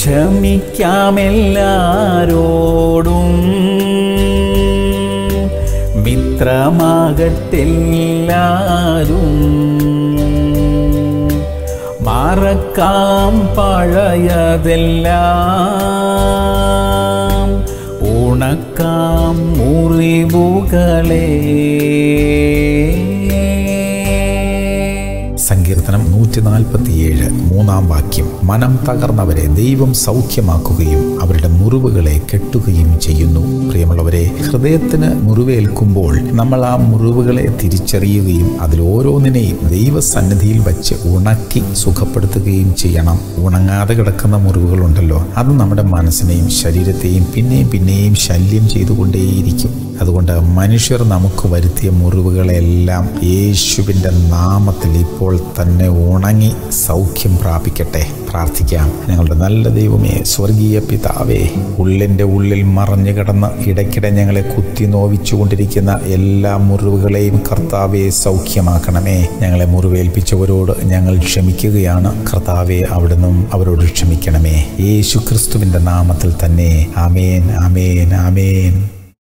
ക്ഷമിക്കാമെല്ലാരോടും മിത്രമാകട്ടെല്ലാരും മറക്കാം പഴയതെല്ലാം ഉണക്കാം മുറിവുകളെ സങ്കീർത്തനം നൂറ്റി നാൽപ്പത്തിയേഴ് മൂന്നാം വാക്യം മനം തകർന്നവരെ ദൈവം സൗഖ്യമാക്കുകയും അവരുടെ മുറിവുകളെ കെട്ടുകയും ചെയ്യുന്നു പ്രിയമുള്ളവരെ ഹൃദയത്തിന് മുറിവേൽക്കുമ്പോൾ നമ്മൾ ആ മുറിവുകളെ തിരിച്ചറിയുകയും അതിൽ ഓരോന്നിനെയും ദൈവസന്നിധിയിൽ വച്ച് ഉണക്കി സുഖപ്പെടുത്തുകയും ചെയ്യണം ഉണങ്ങാതെ കിടക്കുന്ന മുറിവുകളുണ്ടല്ലോ അത് നമ്മുടെ മനസ്സിനെയും ശരീരത്തെയും പിന്നെയും പിന്നെയും ശല്യം ചെയ്തുകൊണ്ടേയിരിക്കും അതുകൊണ്ട് മനുഷ്യർ നമുക്ക് വരുത്തിയ മുറിവുകളെല്ലാം യേശുവിൻ്റെ നാമത്തിൽ ഇപ്പോൾ തന്നെ ഉണങ്ങി സൗഖ്യം പ്രാപിക്കട്ടെ പ്രാർത്ഥിക്കാം ഞങ്ങളുടെ നല്ല ദൈവമേ സ്വർഗീയ പിതാവേ ഉള്ളിൻ്റെ ഉള്ളിൽ മറഞ്ഞു കിടന്ന് ഇടയ്ക്കിടെ ഞങ്ങളെ കുത്തി നോവിച്ചുകൊണ്ടിരിക്കുന്ന എല്ലാ മുറിവുകളെയും കർത്താവെ സൗഖ്യമാക്കണമേ ഞങ്ങളെ മുറിവേൽപ്പിച്ചവരോട് ഞങ്ങൾ ക്ഷമിക്കുകയാണ് കർത്താവെ അവിടുന്നും അവരോട് ക്ഷമിക്കണമേ യേശു ക്രിസ്തുവിൻ്റെ നാമത്തിൽ തന്നെ ആമേൻ ആമേൻ ആമേൻ